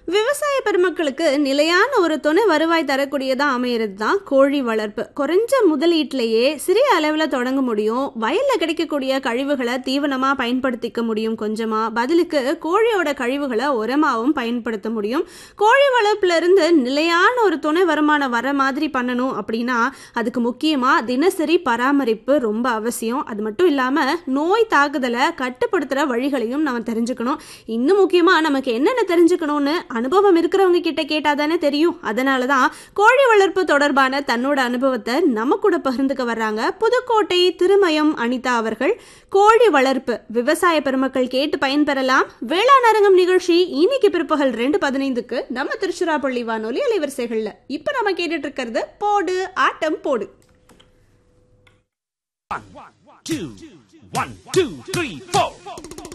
விவசாய பெருமக்களுக்கு நிலையான ஒரு துணை வருவாய் தரக்கூடியதா அமையிறது தான் கோழி வளர்ப்பு குறைஞ்ச முதலீட்டிலேயே சிறிய அளவில் தொடங்க முடியும் வயலில் கிடைக்கக்கூடிய கழிவுகளை தீவனமாக பயன்படுத்திக்க முடியும் கொஞ்சமாக பதிலுக்கு கோழியோட கழிவுகளை உரமாகவும் பயன்படுத்த முடியும் கோழி வளர்ப்புல இருந்து நிலையான ஒரு துணை வருமானம் வர மாதிரி பண்ணணும் அப்படின்னா அதுக்கு முக்கியமாக தினசரி பராமரிப்பு ரொம்ப அவசியம் அது மட்டும் இல்லாமல் நோய் தாக்குதலை கட்டுப்படுத்துகிற வழிகளையும் நம்ம தெரிஞ்சுக்கணும் இன்னும் முக்கியமாக நமக்கு என்னென்ன தெரிஞ்சுக்கணும்னு அனுபவம் இருக்கிறவங்க கிட்ட கேட்டால் தானே தெரியும் அதனால தான் கோழி வளர்ப்பு தொடர்பான தன்னோட அனுபவத்தை நம்ம கூட பகிர்ந்துக்க வர்றாங்க புதுக்கோட்டை திருமயம் அனிதா அவர்கள் கோழி வளர்ப்பு விவசாய பெருமக்கள் கேட்டு பயன்பெறலாம் வேளாண் அரங்கம் நிகழ்ச்சி இன்னைக்கு பிற்பகல் ரெண்டு பதினைந்துக்கு நம்ம திருச்சிராப்பள்ளி வானொலி அலைவரிசைகள்ல இப்ப நம்ம கேட்டுட்டு இருக்கிறது போடு ஆட்டம் போடு One, two, one, two, three, four.